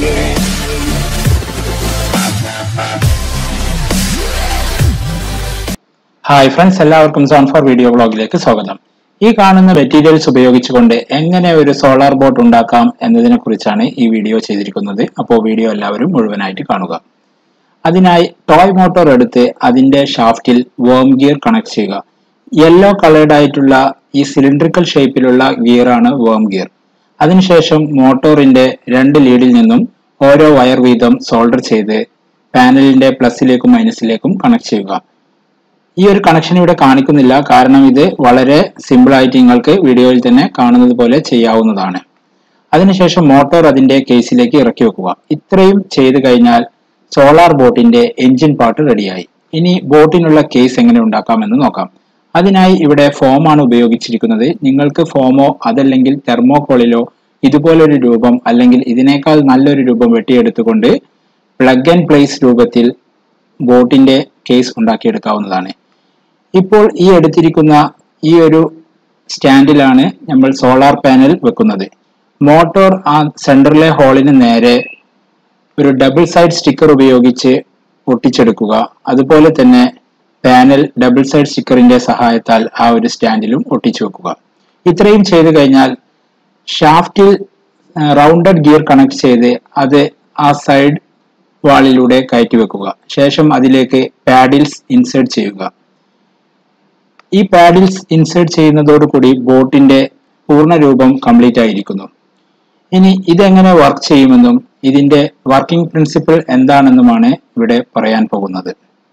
hi friends എല്ലാവർക്കും zone four video ബ്ലോഗിലേക്ക് സ്വാഗതം ഈ കാണുന്ന മെറ്റീരിയൽസ് ഉപയോഗിച്ചുകൊണ്ട് എങ്ങനെ ഒരു സോളാർ ബോട്ട് ഉണ്ടാക്കാം എന്നതിനെ കുറിച്ചാണ് ഈ വീഡിയോ ചെയ്തിരിക്കുന്നത് അപ്പോൾ വീഡിയോ എല്ലാവരും മുഴുവനായിട്ട് കാണുക അതിനായി ടോയ് മോട്ടോർ എടുത്ത് അതിന്റെ ഷാഫ്റ്റിൽ വേം ഗിയർ കണക്ട് ചെയ്യുക യെല്ലോ കളേർഡ് ആയിട്ടുള്ള ഈ സിലിണ്ടറിക്കൽ ഷേപ്പിലുള്ള ഗിയറാണ് വേം ഗിയർ അതിനുശേഷം മോട്ടോറിന്റെ രണ്ട് ലീഡിൽ നിന്നും ഓരോ വയർ വീതം സോൾഡർ ചെയ്ത് പാനലിന്റെ പ്ലസിലേക്കും മൈനസിലേക്കും കണക്ട് ചെയ്യുക ഈ ഒരു കണക്ഷൻ ഇവിടെ കാണിക്കുന്നില്ല കാരണം ഇത് വളരെ സിമ്പിൾ ആയിട്ട് നിങ്ങൾക്ക് വീഡിയോയിൽ തന്നെ കാണുന്നത് പോലെ ചെയ്യാവുന്നതാണ് അതിനുശേഷം മോട്ടോർ അതിന്റെ കേസിലേക്ക് ഇറക്കി വെക്കുക ഇത്രയും ചെയ്തു കഴിഞ്ഞാൽ സോളാർ ബോട്ടിന്റെ എഞ്ചിൻ പാർട്ട് റെഡിയായി ഇനി ബോട്ടിനുള്ള കേസ് എങ്ങനെ ഉണ്ടാക്കാമെന്ന് നോക്കാം അതിനായി ഇവിടെ ഫോമാണ് ഉപയോഗിച്ചിരിക്കുന്നത് നിങ്ങൾക്ക് ഫോമോ അതല്ലെങ്കിൽ തെർമോകോളിലോ ഇതുപോലൊരു രൂപം അല്ലെങ്കിൽ ഇതിനേക്കാൾ നല്ലൊരു രൂപം വെട്ടിയെടുത്തുകൊണ്ട് പ്ലഗ് ആൻഡ് പ്ലേസ് രൂപത്തിൽ ബോട്ടിന്റെ കേസ് ഉണ്ടാക്കിയെടുക്കാവുന്നതാണ് ഇപ്പോൾ ഈ എടുത്തിരിക്കുന്ന ഈ ഒരു സ്റ്റാൻഡിലാണ് നമ്മൾ സോളാർ പാനൽ വെക്കുന്നത് മോട്ടോർ ആ സെന്ററിലെ ഹോളിന് നേരെ ഒരു ഡബിൾ സൈഡ് സ്റ്റിക്കർ ഉപയോഗിച്ച് ഒട്ടിച്ചെടുക്കുക അതുപോലെ തന്നെ പാനൽ ഡബിൾ സൈഡ് സ്റ്റിക്കറിന്റെ സഹായത്താൽ ആ ഒരു സ്റ്റാൻഡിലും ഒട്ടിച്ചു വെക്കുക ഇത്രയും ചെയ്തു കഴിഞ്ഞാൽ ഷാഫ്റ്റിൽ റൗണ്ടഡ് ഗിയർ കണക്ട് ചെയ്ത് അത് ആ സൈഡ് വാളിലൂടെ കയറ്റി വെക്കുക ശേഷം അതിലേക്ക് പാഡിൽസ് ഇൻസേർട്ട് ചെയ്യുക ഈ പാഡിൽസ് ഇൻസേർട്ട് ചെയ്യുന്നതോടുകൂടി ബോട്ടിന്റെ പൂർണ്ണ രൂപം കംപ്ലീറ്റ് ആയിരിക്കുന്നു ഇനി ഇതെങ്ങനെ വർക്ക് ചെയ്യുമെന്നും ഇതിന്റെ വർക്കിംഗ് പ്രിൻസിപ്പിൾ എന്താണെന്നുമാണ് ഇവിടെ പറയാൻ പോകുന്നത്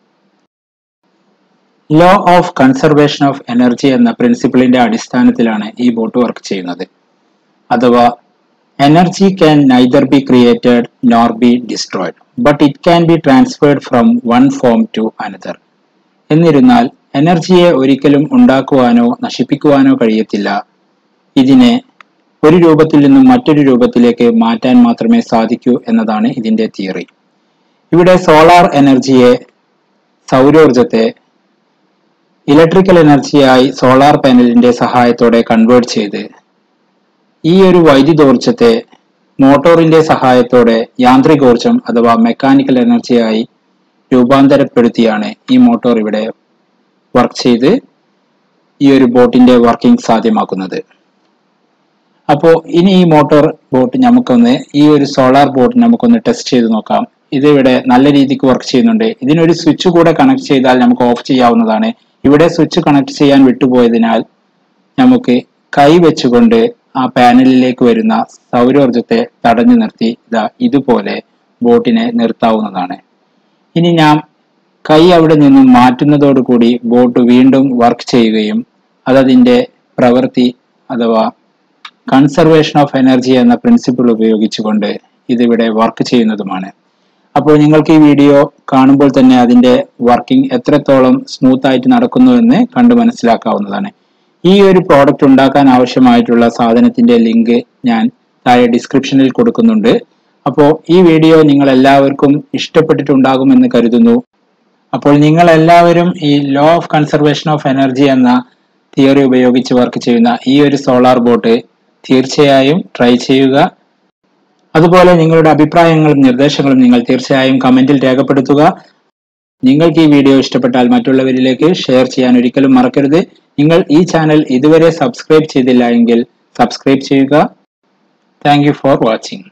law of conservation of energy എന്ന പ്രിൻസിപ്പിളിന്റെ അടിസ്ഥാനത്തിലാണ് ഈ ബോട്ട് വർക്ക് ചെയ്യുന്നത് അഥവാ energy can neither be created nor be destroyed but it can be transferred from one form to another എന്നിരുന്നാൽ എനർജിയെ ഒരിക്കലും ഉണ്ടാക്കുവാനോ നശിപ്പിക്കുവാനോ കഴിയത്തില്ല ഇതിനെ ഒരു രൂപത്തിൽ നിന്നും മറ്റൊരു രൂപത്തിലേക്ക് മാറ്റാൻ മാത്രമേ സാധിക്കൂ എന്നതാണ് ഇതിന്റെ തിയറി ഇവിടെ സോളാർ എനർജിയെ സൗരോർജത്തെ ഇലക്ട്രിക്കൽ എനർജിയായി സോളാർ പാനലിന്റെ സഹായത്തോടെ കൺവേർട്ട് ചെയ്ത് ഈ ഒരു വൈദ്യുതോർജത്തെ മോട്ടോറിന്റെ സഹായത്തോടെ യാന്ത്രികോർജം അഥവാ മെക്കാനിക്കൽ എനർജിയായി രൂപാന്തരപ്പെടുത്തിയാണ് ഈ മോട്ടോർ ഇവിടെ വർക്ക് ചെയ്ത് ഈ ഒരു ബോട്ടിന്റെ വർക്കിംഗ് സാധ്യമാക്കുന്നത് അപ്പോൾ ഇനി ഈ മോട്ടോർ ബോട്ട് നമുക്കൊന്ന് ഈ ഒരു സോളാർ ബോട്ട് നമുക്കൊന്ന് ടെസ്റ്റ് ചെയ്ത് നോക്കാം ഇത് ഇവിടെ നല്ല രീതിക്ക് വർക്ക് ചെയ്യുന്നുണ്ട് ഇതിനൊരു സ്വിച്ച് കൂടെ കണക്ട് ചെയ്താൽ നമുക്ക് ഓഫ് ചെയ്യാവുന്നതാണ് ഇവിടെ സ്വിച്ച് കണക്ട് ചെയ്യാൻ വിട്ടുപോയതിനാൽ നമുക്ക് കൈ വെച്ചുകൊണ്ട് ആ പാനലിലേക്ക് വരുന്ന സൗരോർജത്തെ തടഞ്ഞു നിർത്തി ഇതാ ഇതുപോലെ ബോട്ടിനെ നിർത്താവുന്നതാണ് ഇനി ഞാൻ കൈ അവിടെ നിന്നും മാറ്റുന്നതോടുകൂടി ബോട്ട് വീണ്ടും വർക്ക് ചെയ്യുകയും അതതിന്റെ പ്രവൃത്തി അഥവാ കൺസർവേഷൻ ഓഫ് എനർജി എന്ന പ്രിൻസിപ്പിൾ ഉപയോഗിച്ചുകൊണ്ട് ഇതിവിടെ വർക്ക് ചെയ്യുന്നതുമാണ് അപ്പോൾ നിങ്ങൾക്ക് ഈ വീഡിയോ കാണുമ്പോൾ തന്നെ അതിന്റെ വർക്കിംഗ് എത്രത്തോളം സ്മൂത്ത് ആയിട്ട് നടക്കുന്നു എന്ന് കണ്ടു മനസ്സിലാക്കാവുന്നതാണ് ഈ ഒരു പ്രോഡക്റ്റ് ഉണ്ടാക്കാൻ ആവശ്യമായിട്ടുള്ള സാധനത്തിന്റെ ലിങ്ക് ഞാൻ താഴെ ഡിസ്ക്രിപ്ഷനിൽ കൊടുക്കുന്നുണ്ട് അപ്പോൾ ഈ വീഡിയോ നിങ്ങൾ എല്ലാവർക്കും ഇഷ്ടപ്പെട്ടിട്ടുണ്ടാകുമെന്ന് കരുതുന്നു അപ്പോൾ നിങ്ങൾ എല്ലാവരും ഈ law of conservation of energy എന്ന തിയറി ഉപയോഗിച്ച് വർക്ക് ചെയ്യുന്ന ഈ ഒരു സോളാർ ബോട്ട് തീർച്ചയായും ട്രൈ ചെയ്യുക അതുപോലെ നിങ്ങളുടെ അഭിപ്രായങ്ങളും നിർദ്ദേശങ്ങളും നിങ്ങൾ തീർച്ചയായും കമന്റിൽ രേഖപ്പെടുത്തുക നിങ്ങൾക്ക് ഈ വീഡിയോ ഇഷ്ടപ്പെട്ടാൽ മറ്റുള്ളവരിലേക്ക് ഷെയർ ചെയ്യാൻ ഒരിക്കലും മറക്കരുത് നിങ്ങൾ ഈ ചാനൽ ഇതുവരെ സബ്സ്ക്രൈബ് ചെയ്തില്ല എങ്കിൽ സബ്സ്ക്രൈബ് ചെയ്യുക താങ്ക് ഫോർ വാച്ചിങ്